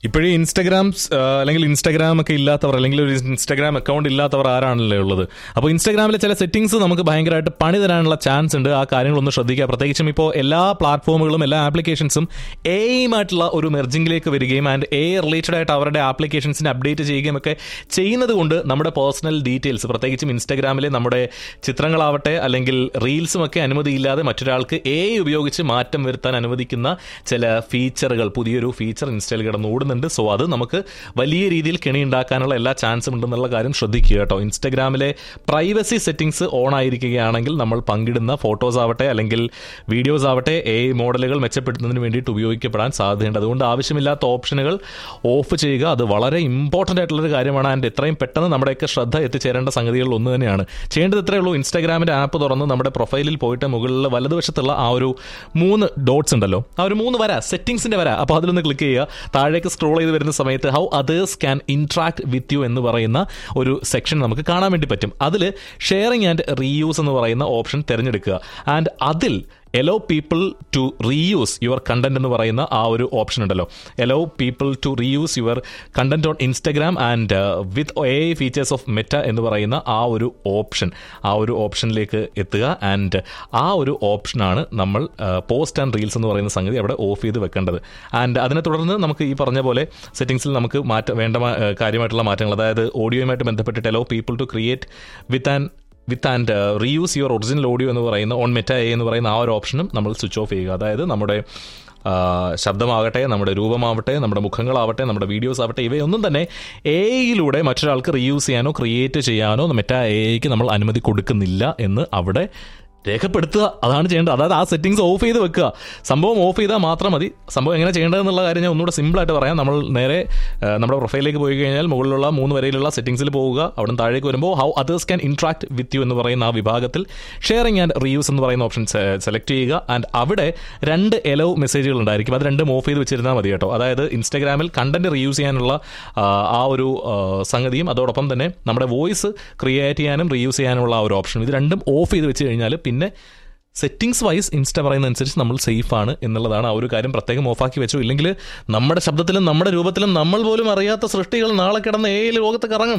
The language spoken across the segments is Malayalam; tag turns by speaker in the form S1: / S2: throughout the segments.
S1: ഇപ്പോഴേ ഇൻസ്റ്റാഗ്രാം അല്ലെങ്കിൽ ഇൻസ്റ്റാഗ്രാം ഒക്കെ ഇല്ലാത്തവർ അല്ലെങ്കിൽ ഒരു ഇൻസ്റ്റാഗ്രാം അക്കൗണ്ട് ഇല്ലാത്തവർ ആരാണല്ലോ ഉള്ളത് അപ്പോൾ ഇൻസ്റ്റാഗ്രാമിലെ ചില സെറ്റിംഗ്സ് നമുക്ക് ഭയങ്കരമായിട്ട് പണി തരാനുള്ള ചാൻസ് ഉണ്ട് ആ കാര്യങ്ങളൊന്ന് ശ്രദ്ധിക്കുക പ്രത്യേകിച്ചും ഇപ്പോൾ എല്ലാ പ്ലാറ്റ്ഫോമുകളും എല്ലാ ആപ്ലിക്കേഷൻസും എയിമായിട്ടുള്ള ഒരു മെർജിംഗിലേക്ക് വരികയും ആൻഡ് എ റിലേറ്റഡ് ആയിട്ട് അവരുടെ ആപ്ലിക്കേഷൻസിനെ അപ്ഡേറ്റ് ചെയ്യുകയും ഒക്കെ ചെയ്യുന്നത് കൊണ്ട് നമ്മുടെ പേഴ്സണൽ ഡീറ്റെയിൽസ് പ്രത്യേകിച്ചും ഇൻസ്റ്റാഗ്രാമിലെ നമ്മുടെ ചിത്രങ്ങളാവട്ടെ അല്ലെങ്കിൽ റീൽസും ഒക്കെ അനുമതിയില്ലാതെ മറ്റൊരാൾക്ക് എ ഉപയോഗിച്ച് മാറ്റം വരുത്താൻ അനുവദിക്കുന്ന ചില ഫീച്ചറുകൾ പുതിയൊരു ഫീച്ചർ ഇൻസ്റ്റയിൽ കിടന്ന് ഓടുന്നുണ്ട് സോ അത് നമുക്ക് വലിയ രീതിയിൽ കെണി ഉണ്ടാക്കാനുള്ള എല്ലാ ചാൻസും ഉണ്ടെന്നുള്ള കാര്യം ശ്രദ്ധിക്കുക കേട്ടോ ഇൻസ്റ്റഗ്രാമിലെ പ്രൈവസി സെറ്റിംഗ്സ് ഓൺ ആയിരിക്കുകയാണെങ്കിൽ നമ്മൾ പങ്കിടുന്ന ഫോട്ടോസ് ആവട്ടെ അല്ലെങ്കിൽ വീഡിയോസ് ആവട്ടെ എ മോഡലുകൾ മെച്ചപ്പെടുത്തുന്നതിന് വേണ്ടിയിട്ട് ഉപയോഗിക്കപ്പെടാൻ സാധ്യതയുണ്ട് അതുകൊണ്ട് ആവശ്യമില്ലാത്ത ഓപ്ഷനുകൾ ഓഫ് ചെയ്യുക അത് വളരെ ഇമ്പോർട്ടൻ്റ് ആയിട്ടുള്ളൊരു കാര്യമാണ് ആൻഡ് എത്രയും പെട്ടെന്ന് നമ്മുടെയൊക്കെ ശ്രദ്ധ എത്തിച്ചേരേണ്ട സംഗതികളിൽ ഒന്ന് തന്നെയാണ് ചെയ്യേണ്ടത് ഇത്രയേ ഉള്ളൂ ഇൻസ്റ്റാഗ്രാമിൻ്റെ ആപ്പ് തുറന്ന് നമ്മുടെ പ്രൊഫൈലിൽ പോയിട്ട് മുകളിൽ വലതുവശത്തുള്ള ആ ഒരു മൂന്ന് ഡോട്ട്സ് ഉണ്ടല്ലോ ആ ഒരു മൂന്ന് വര സെറ്റിംഗ്സിൻ്റെ വര അപ്പോൾ അതിലൊന്ന് ക്ലിക്ക് ചെയ്യുക താഴേക്ക് സ്ക്രോൾ ചെയ്ത് വരുന്ന സമയത്ത് how others can interact with you എന്ന് പറയുന്ന ഒരു സെക്ഷൻ നമുക്ക് കാണാൻ വേണ്ടി പറ്റും അതിൽ ഷെയറിംഗ് ആൻഡ് റീയൂസ് എന്ന് പറയുന്ന ഓപ്ഷൻ തിരഞ്ഞെടുക്കുക ആൻഡ് അതിൽ allow people to reuse your content എന്ന് പറയുന്ന ആ ഒരു ഓപ്ഷൻ ഉണ്ടല്ലോ allow people to reuse your content on Instagram and with a features of Meta എന്ന് പറയുന്ന ആ ഒരു ഓപ്ഷൻ ആ ഒരു ഓപ്ഷനിലേക്ക് എത്തുക ആൻഡ് ആ ഒരു ഓപ്ഷനാണ് നമ്മൾ പോസ്റ്റ് ആൻഡ് റീൽസ് എന്ന് പറയുന്ന സംഗതി അവിടെ ഓഫ് ചെയ്ത് വെക്കേണ്ടത് ആൻഡ് അതിനെ തുടർന്ന് നമുക്ക് ഈ പറഞ്ഞ പോലെ സെറ്റിംഗ്സിൽ നമുക്ക് മാറ്റ വേണ്ട മാ- ഏഹ് കാര്യമായിട്ടുള്ള മാറ്റങ്ങൾ അതായത് ഓഡിയോയുമായിട്ട് ബന്ധപ്പെട്ടിട്ട് allow people to create with and with and reuse your original audio എന്ന് പറയുന്ന ഓൺ മെറ്റ എ എന്ന് പറയുന്ന ആ ഒരു ഓപ്ഷനും നമ്മൾ സ്വിച്ച് ഓഫ് ചെയ്യുക അതായത് നമ്മുടെ ആ, ശബ്ദമാകട്ടെ നമ്മുടെ രൂപമാവട്ടെ നമ്മുടെ മുഖങ്ങളാവട്ടെ നമ്മുടെ വീഡിയോസ് ആവട്ടെ ഇവയൊന്നും തന്നെ എയിലൂടെ മറ്റൊരാൾക്ക് റീയൂസ് ചെയ്യാനോ ക്രിയേറ്റ് ചെയ്യാനോ മെറ്റ എയ്ക്ക് നമ്മൾ അനുമതി കൊടുക്കുന്നില്ല എന്ന് അവിടെ രേഖപ്പെടുത്തുക അതാണ് ചെയ്യേണ്ടത് അതായത് ആ സെറ്റിംഗ്സ് ഓഫ് ചെയ്ത് വെക്കുക സംഭവം ഓഫ് ചെയ്താൽ മാത്രം മതി സംഭവം എങ്ങനെ ചെയ്യേണ്ടതെന്നുള്ള കാര്യം ഞാൻ ഒന്നുകൂടെ സിമ്പിളായിട്ട് പറയാം നമ്മൾ നേരെ ആ, നമ്മുടെ പ്രൊഫൈലിലേക്ക് പോയി കഴിഞ്ഞാൽ മുകളിലുള്ള മൂന്ന് വരയിലുള്ള സെറ്റിംഗ്സിൽ പോവുക അവിടെ നിന്ന് താഴേക്ക് വരുമ്പോൾ how others can interact with you എന്ന് പറയുന്ന ആ വിഭാഗത്തിൽ ഷെയറിംഗ് ആൻഡ് റീയൂസ് എന്ന് പറയുന്ന ഓപ്ഷൻ സെലക്ട് ചെയ്യുക ആൻഡ് അവിടെ രണ്ട് എലോ മെസ്സേജുകൾ ഉണ്ടായിരിക്കും അത് രണ്ടും ഓഫ് ചെയ്ത് വെച്ചിരുന്നാൽ മതി കേട്ടോ അതായത് ഇൻസ്റ്റാഗ്രാമിൽ കണ്ടന്റ് റീയൂസ് ചെയ്യാനുള്ള ആ, ആ ഒരു ആ, സംഗതിയും അതോടൊപ്പം തന്നെ നമ്മുടെ വോയിസ് ക്രിയേറ്റ് ചെയ്യാനും റീയൂസ് ചെയ്യാനുമുള്ള ആ ഒരു ഓപ്ഷൻ ഇത് രണ്ടും ഓഫ് ചെയ്ത് വെച്ച് കഴിഞ്ഞാൽ പിന്നെ സെറ്റിംഗ്സ് വൈസ് ഇൻസ്റ്റ പറയുന്ന അനുസരിച്ച് നമ്മൾ സേഫ് ആണ് എന്നുള്ളതാണ് ആ ഒരു കാര്യം പ്രത്യേകം ഓഫാക്കി വെച്ചു ഇല്ലെങ്കിൽ നമ്മുടെ ശബ്ദത്തിലും നമ്മുടെ രൂപത്തിലും നമ്മൾ പോലും അറിയാത്ത സൃഷ്ടികൾ നാളെ കിടന്ന് ഏ ലോകത്ത് കറങ്ങും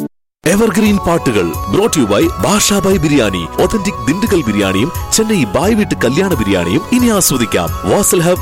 S2: എവർഗ്രീൻ പാട്ടുകൾ brought you by Basha by biryani authentic Dindigul ബിരിയാണിയും ചെന്നൈ ബായ് വീട്ട് കല്യാണ ബിരിയാണിയും ഇനി ആസ്വദിക്കാം വാസൽ ഹബ്